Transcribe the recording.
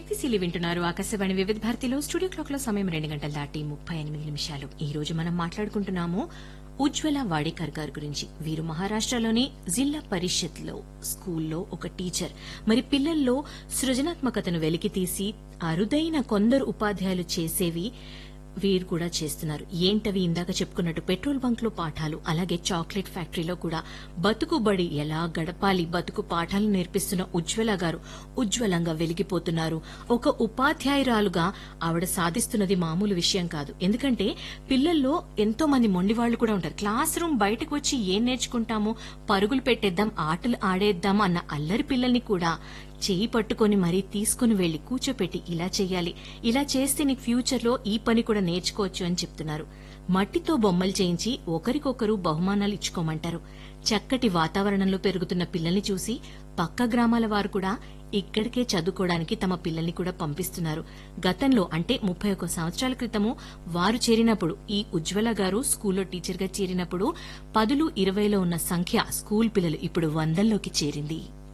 శక్తిశీలి వింటున్నారు ఆకాశవాణి వివిధ భారతిలో స్టూడియో క్లాక్ లో సమయం రెండు గంటల దాటి ముప్పై ఎనిమిది నిమిషాలు ఈ రోజు మనం మాట్లాడుకుంటున్నాము ఉజ్వల వాడేకర్ గారి గురించి వీరు మహారాష్ట్రలోని జిల్లా పరిషత్ లో స్కూల్లో ఒక టీచర్ మరి పిల్లల్లో సృజనాత్మకతను వెలికితీసి అరుదైన కొందరు ఉపాధ్యాయులు చేసేవి వీరు కూడా చేస్తున్నారు ఏంటవి ఇందాక చెప్పుకున్నట్టు పెట్రోల్ బంక్ లో పాఠాలు అలాగే చాక్లెట్ ఫ్యాక్టరీలో కూడా బతుకు బడి ఎలా గడపాలి బతుకు పాఠాలు నేర్పిస్తున్న ఉజ్వల గారు ఉజ్వలంగా వెలిగిపోతున్నారు ఒక ఉపాధ్యాయురాలుగా ఆవిడ సాధిస్తున్నది మామూలు విషయం కాదు ఎందుకంటే పిల్లల్లో ఎంతో మంది మొండివాళ్లు కూడా ఉంటారు క్లాస్ రూమ్ బయటకు వచ్చి ఏం నేర్చుకుంటాము పరుగులు పెట్టేద్దాం ఆటలు ఆడేద్దాం అన్న అల్లరి పిల్లల్ని కూడా చేయి పట్టుకొని మరీ తీసుకుని వెళ్లి కూర్చోపెట్టి ఇలా చెయ్యాలి ఇలా చేస్తే నీకు ఫ్యూచర్ లో ఈ పని కూడా నేర్చుకోవచ్చు అని చెప్తున్నారు మట్టితో బొమ్మలు చేయించి ఒకరికొకరు బహుమానాలు ఇచ్చుకోమంటారు చక్కటి వాతావరణంలో పెరుగుతున్న పిల్లల్ని చూసి పక్క గ్రామాల వారు కూడా ఇక్కడికే చదువుకోవడానికి తమ పిల్లల్ని కూడా పంపిస్తున్నారు గతంలో అంటే ముప్పై ఒక్క సంవత్సరాల క్రితము వారు చేరినప్పుడు ఈ ఉజ్వల గారు స్కూల్లో టీచర్గా చేరినప్పుడు పదులు ఇరవైలో ఉన్న సంఖ్య స్కూల్ పిల్లలు ఇప్పుడు వందల్లోకి చేరింది